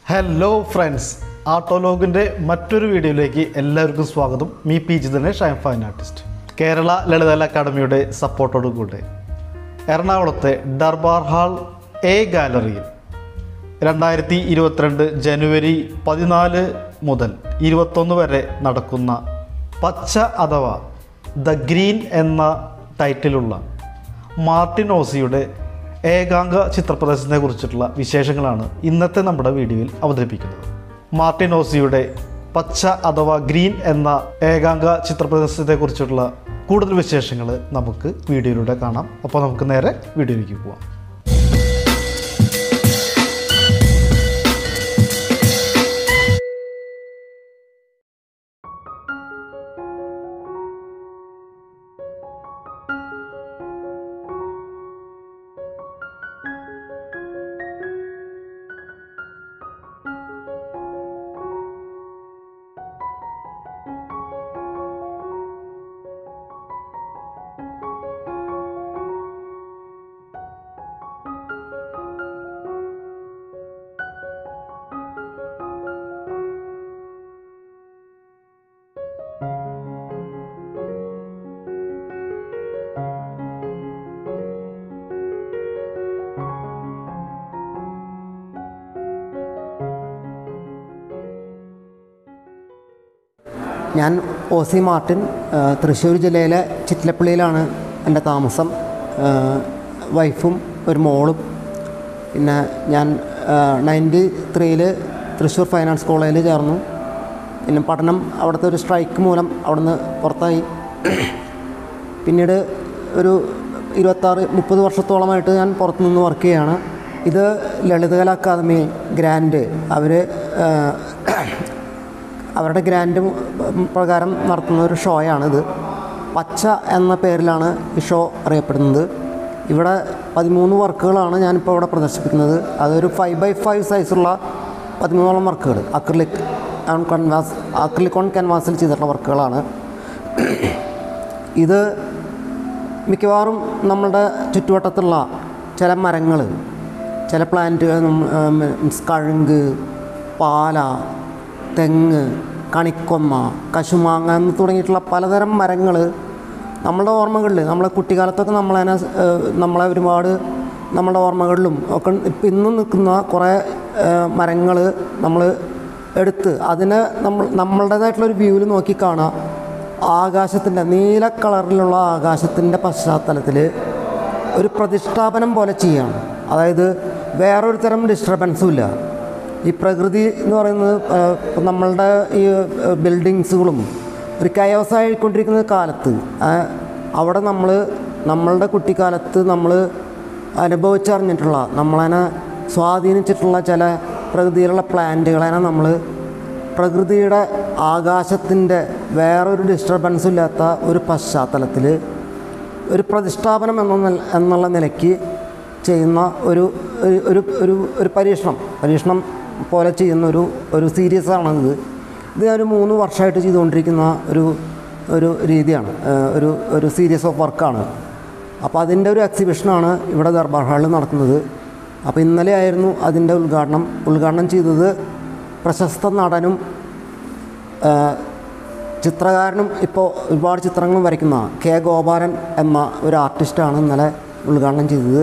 hello friends ആർട്ടോലോഗിൻ്റെ മറ്റൊരു വീഡിയോയിലേക്ക് എല്ലാവർക്കും സ്വാഗതം മീ പി ജിതനെ ഷൈൻ ഫൈൻ ആർട്ടിസ്റ്റ് കേരള ലളിതകല അക്കാദമിയുടെ സപ്പോർട്ടോടു കൂടെ എറണാകുളത്തെ ദർബാർ ഹാൾ എ ഗാലറിയിൽ രണ്ടായിരത്തി ഇരുപത്തിരണ്ട് ജനുവരി പതിനാല് മുതൽ ഇരുപത്തൊന്ന് വരെ നടക്കുന്ന പച്ച അഥവാ ദ ഗ്രീൻ എന്ന ടൈറ്റിലുള്ള മാർട്ടിൻ ഓസിയുടെ ഏകാംഗ ചിത്രപ്രദർശനത്തെ കുറിച്ചിട്ടുള്ള വിശേഷങ്ങളാണ് ഇന്നത്തെ നമ്മുടെ വീഡിയോയിൽ അവതരിപ്പിക്കുന്നത് മാർട്ടിൻ ഓസിയുടെ പച്ച അഥവാ ഗ്രീൻ എന്ന ഏകാംഗ ചിത്രപ്രദർശനത്തെ കുറിച്ചിട്ടുള്ള കൂടുതൽ വിശേഷങ്ങൾ നമുക്ക് വീഡിയോയിലൂടെ കാണാം അപ്പോൾ നമുക്ക് നേരെ വീഡിയോയിലേക്ക് പോവാം ഞാൻ ഒ സി മാർട്ടിൻ ആ, തൃശ്ശൂർ ജില്ലയിലെ ചിറ്റിലപ്പള്ളിയിലാണ് എൻ്റെ താമസം ആ, വൈഫും ഒരു മോളും പിന്നെ ഞാൻ നയൻറ്റി ത്രീയിൽ തൃശ്ശൂർ ഫൈനാൻസ് കോളേജിൽ ചേർന്നു പിന്നെ പഠനം അവിടുത്തെ ഒരു സ്ട്രൈക്ക് മൂലം അവിടുന്ന് പുറത്തായി പിന്നീട് ഒരു ഇരുപത്താറ് മുപ്പത് വർഷത്തോളമായിട്ട് ഞാൻ പുറത്തുനിന്ന് വർക്ക് ചെയ്യുകയാണ് ഇത് ലളിതകല അക്കാദമി ഗ്രാൻഡ് അവർ അവരുടെ ഗ്രാൻഡ് പ്രകാരം നടത്തുന്ന ഒരു ഷോയാണിത് പച്ച എന്ന പേരിലാണ് ഈ ഷോ അറിയപ്പെടുന്നത് ഇവിടെ പതിമൂന്ന് വർക്കുകളാണ് ഞാനിപ്പോൾ ഇവിടെ പ്രദർശിപ്പിക്കുന്നത് അതൊരു ഫൈവ് ബൈ ഫൈവ് സൈസുള്ള പതിമൂന്നോളം വർക്കുകൾ acrylic on canvas acrylic on ക്യാൻവാസിൽ ചെയ്തിട്ടുള്ള വർക്കുകളാണ് ഇത് മിക്കവാറും നമ്മളുടെ ചുറ്റുവട്ടത്തുള്ള ചില മരങ്ങൾ ചില പ്ലാന്റുകൾ മീൻസ് കഴുങ്ക് പാല തെങ്ങ് കണിക്കൊമ്മ കശുമാങ്ങ എന്ന് തുടങ്ങിയിട്ടുള്ള പലതരം മരങ്ങൾ നമ്മളുടെ ഓർമ്മകളിൽ നമ്മളെ കുട്ടിക്കാലത്തൊക്കെ നമ്മളതിനെ നമ്മളെ ഒരുപാട് നമ്മുടെ ഓർമ്മകളിലും ഒക്കെ ഇപ്പം ഇന്നും നിൽക്കുന്ന കുറേ മരങ്ങൾ നമ്മൾ എടുത്ത് അതിനെ നമ്മൾ നമ്മളുടേതായിട്ടുള്ളൊരു വ്യൂവിൽ നോക്കി കാണുക ആകാശത്തിൻ്റെ നീല കളറിലുള്ള ആകാശത്തിൻ്റെ പശ്ചാത്തലത്തിൽ ഒരു പ്രതിഷ്ഠാപനം പോലെ ചെയ്യുകയാണ് അതായത് വേറൊരു തരം ഡിസ്റ്റർബൻസും ഇല്ല ഈ പ്രകൃതി എന്ന് പറയുന്നത് ആ, ഇപ്പം നമ്മളുടെ ഈ ബിൽഡിങ്സുകളും ഒരു കയോസായിക്കൊണ്ടിരിക്കുന്ന കാലത്ത് ആ, അവിടെ നമ്മൾ നമ്മളുടെ കുട്ടിക്കാലത്ത് നമ്മൾ അനുഭവിച്ചറിഞ്ഞിട്ടുള്ള നമ്മളതിനെ സ്വാധീനിച്ചിട്ടുള്ള ചില പ്രകൃതിയിലുള്ള പ്ലാന്റുകളെ നമ്മൾ പ്രകൃതിയുടെ ആകാശത്തിൻ്റെ വേറൊരു ഡിസ്റ്റർബൻസും ഇല്ലാത്ത ഒരു പശ്ചാത്തലത്തിൽ ഒരു പ്രതിഷ്ഠാപനം എന്ന നില- എന്നുള്ള നിലയ്ക്ക് ചെയ്യുന്ന ഒരു ഒരു- ഒരു ഒരു ഒരു പരീക്ഷണം പരീക്ഷണം പോലെ ചെയ്യുന്ന ഒരു ഒരു സീരീസ് ആണിത് ഇത് ഞാനൊരു മൂന്ന് വർഷമായിട്ട് ചെയ്തുകൊണ്ടിരിക്കുന്ന ഒരു ഒരു രീതിയാണ് ഏഹ് ഒരു ഒരു സീരീസ് ഓഫ് വർക്കാണ് അപ്പോൾ അതിൻ്റെ ഒരു എക്സിബിഷനാണ് ഇവിടെ ദർബാർ ഹാളിൽ നടക്കുന്നത് അപ്പോൾ ഇന്നലെ ആയിരുന്നു അതിൻ്റെ ഉദ്ഘാടനം ഉദ്ഘാടനം ചെയ്തത് പ്രശസ്ത നടനും ആ, ചിത്രകാരനും ഇപ്പോൾ ഒരുപാട് ചിത്രങ്ങളും വരയ്ക്കുന്ന കെ ഗോപാലൻ എന്ന ഒരു ആർട്ടിസ്റ്റാണ് ഇന്നലെ ഉദ്ഘാടനം ചെയ്തത്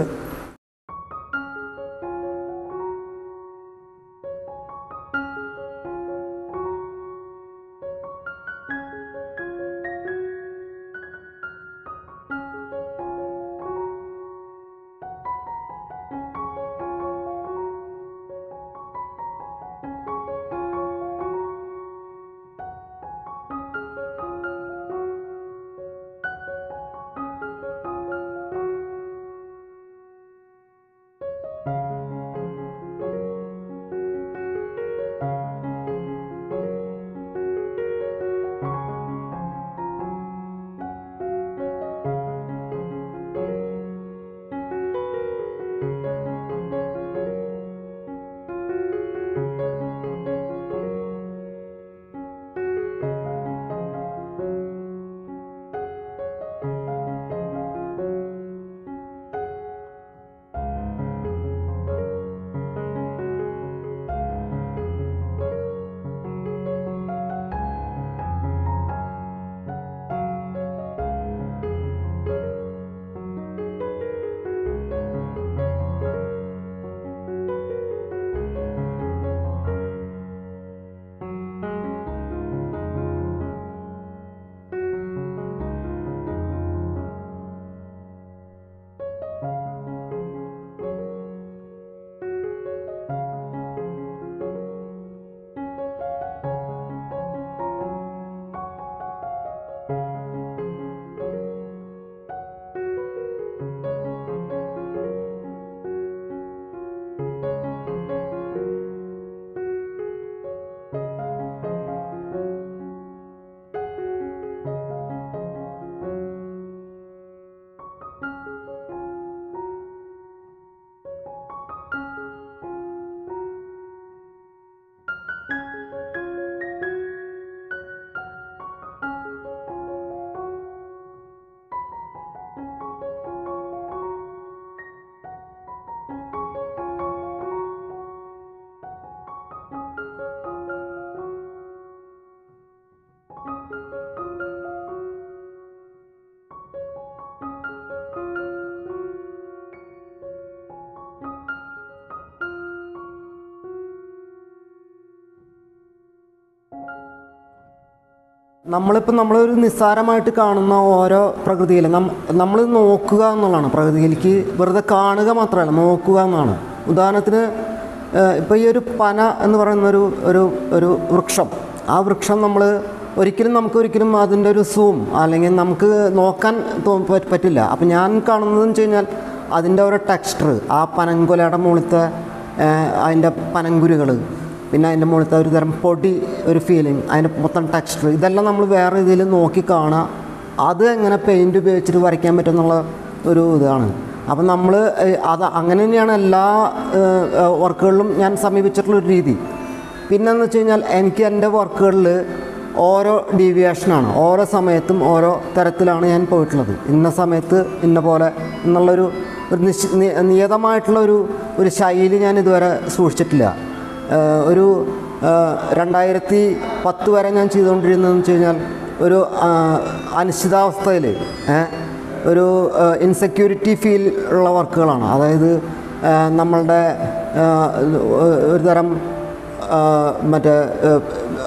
നമ്മളിപ്പോൾ നമ്മളൊരു നിസ്സാരമായിട്ട് കാണുന്ന ഓരോ പ്രകൃതിയിൽ നമ്മൾ നോക്കുക എന്നുള്ളതാണ് പ്രകൃതിയിലേക്ക് വെറുതെ കാണുക മാത്രമല്ല നോക്കുക എന്നാണ് ഉദാഹരണത്തിന് ഇപ്പോൾ ഈ ഒരു പന എന്ന് പറയുന്ന ഒരു ഒരു ഒരു വൃക്ഷം ആ വൃക്ഷം നമ്മൾ ഒരിക്കലും നമുക്ക് ഒരിക്കലും അതിൻ്റെ ഒരു സൂം അല്ലെങ്കിൽ നമുക്ക് നോക്കാൻ തോ പറ്റ് പറ്റില്ല അപ്പം ഞാൻ കാണുന്നതെന്ന് വെച്ച് കഴിഞ്ഞാൽ അതിൻ്റെ ഒരു ടെക്സ്ചർ ആ പനങ്കുലയുടെ മുകളിലത്തെ അതിൻ്റെ പനങ്കുരുകൾ പിന്നെ അതിൻ്റെ മുകളിലത്തെ ഒരു തരം പൊടി ഒരു ഫീലിംഗ് അതിൻ്റെ മൊത്തം ടെക്സ്ചർ ഇതെല്ലാം നമ്മൾ വേറെ രീതിയിൽ നോക്കി കാണുക അത് എങ്ങനെ പെയിൻറ് ഉപയോഗിച്ചിട്ട് വരയ്ക്കാൻ പറ്റുമെന്നുള്ള ഒരു ഇതാണ് അപ്പം നമ്മൾ അത് അങ്ങനെ തന്നെയാണ് എല്ലാ വർക്കുകളിലും ഞാൻ സമീപിച്ചിട്ടുള്ളൊരു രീതി പിന്നെന്ന് വെച്ച് കഴിഞ്ഞാൽ എനിക്ക് എൻ്റെ വർക്കുകളിൽ ഓരോ ഡീവിയേഷനാണ് ഓരോ സമയത്തും ഓരോ തരത്തിലാണ് ഞാൻ പോയിട്ടുള്ളത് ഇന്ന സമയത്ത് ഇന്ന പോലെ എന്നുള്ളൊരു ഒരു നിശ്ചി നി- നിയതമായിട്ടുള്ള ഒരു ഒരു ശൈലി ഞാൻ ഇതുവരെ സൂക്ഷിച്ചിട്ടില്ല ഏഹ് ഒരു ഏഹ് രണ്ടായിരത്തി പത്ത് വരെ ഞാൻ ചെയ്തുകൊണ്ടിരുന്നതെന്ന് വെച്ച് കഴിഞ്ഞാൽ ഒരു ആ, അനിശ്ചിതാവസ്ഥയിൽ ഏഹ് ഒരു ഇൻസെക്യൂരിറ്റി ഫീൽ ഉള്ള വർക്കുകളാണ് അതായത് ഏഹ് നമ്മളുടെ ഏഹ് ഒരു തരം ഏഹ് മറ്റേ ഏഹ്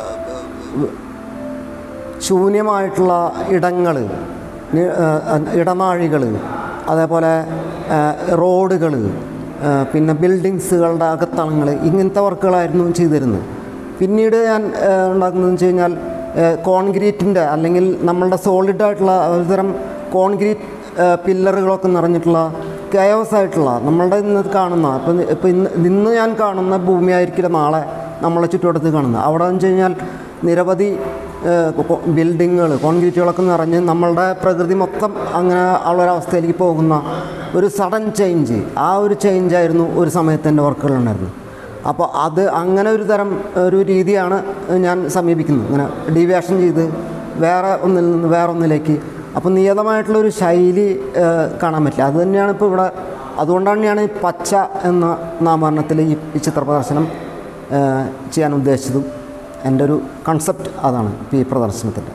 ശൂന്യമായിട്ടുള്ള ഇടങ്ങൾ ഇടനാഴികൾ അതേപോലെ റോഡുകൾ പിന്നെ ബിൽഡിങ്സുകളുടെ അകത്തളങ്ങൾ ഇങ്ങനത്തെ വർക്കുകളായിരുന്നു ചെയ്തിരുന്നത് പിന്നീട് ഞാൻ ആ, ഉണ്ടാക്കുന്നതെന്ന് വെച്ച് കഴിഞ്ഞാൽ കോൺക്രീറ്റിൻ്റെ അല്ലെങ്കിൽ നമ്മളുടെ സോളിഡായിട്ടുള്ള ഒരു തരം കോൺക്രീറ്റ് പില്ലറുകളൊക്കെ നിറഞ്ഞിട്ടുള്ള കയോസ് ആയിട്ടുള്ള നമ്മളുടെ ഇന്ന് കാണുന്ന ഇപ്പം ഇപ്പം ഇന്ന് ഇന്ന് ഞാൻ കാണുന്ന ഭൂമിയായിരിക്കില്ല നാളെ നമ്മളെ ചുറ്റുവട്ടത്ത് കാണുന്നത് അവിടെ എന്ന് വെച്ച് കഴിഞ്ഞാൽ നിരവധി ബിൽഡിങ്ങുകൾ കോൺക്രീറ്റുകളൊക്കെ നിറഞ്ഞ് നമ്മളുടെ പ്രകൃതി മൊത്തം അങ്ങനെ ഉള്ളൊരവസ്ഥയിലേക്ക് പോകുന്ന ഒരു സഡൻ ചേഞ്ച് ആ ഒരു ചേഞ്ചായിരുന്നു ഒരു സമയത്ത് എൻ്റെ വർക്കുകളുണ്ടായിരുന്നു അപ്പോൾ അത് അങ്ങനെ ഒരു തരം ഒരു രീതിയാണ് ഞാൻ സമീപിക്കുന്നത് ഇങ്ങനെ ഡീവിയേഷൻ ചെയ്ത് വേറെ ഒന്നിൽ നിന്ന് വേറെ ഒന്നിലേക്ക് അപ്പോൾ നിയതമായിട്ടുള്ളൊരു ശൈലി ഏഹ്, കാണാൻ പറ്റില്ല അത് തന്നെയാണ് ഇപ്പോൾ ഇവിടെ അതുകൊണ്ടാണ് ഞാൻ ഈ പച്ച എന്ന നാമകരണത്തിൽ ഈ ഈ ചിത്ര പ്രദർശനം ഏഹ്, ചെയ്യാൻ ഉദ്ദേശിച്ചതും എൻ്റെ ഒരു കൺസെപ്റ്റ് അതാണ് ഇപ്പോൾ ഈ പ്രദർശനത്തിൻ്റെ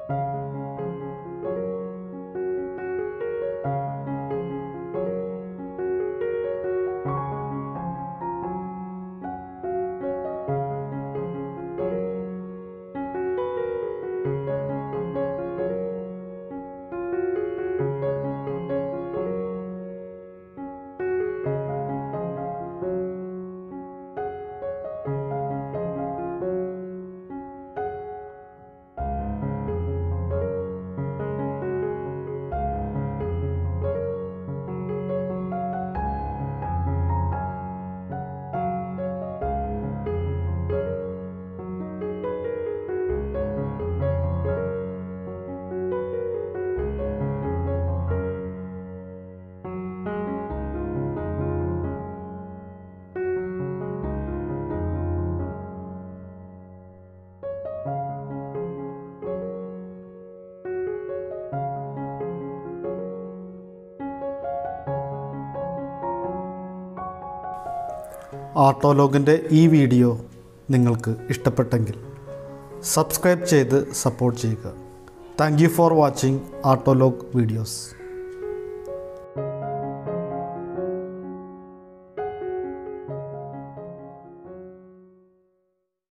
ആട്ടോലോഗിൻ്റെ ഈ വീഡിയോ നിങ്ങൾക്ക് ഇഷ്ടപ്പെട്ടെങ്കിൽ സബ്സ്ക്രൈബ് ചെയ്ത് സപ്പോർട്ട് ചെയ്യുക thank you for watching autolog videos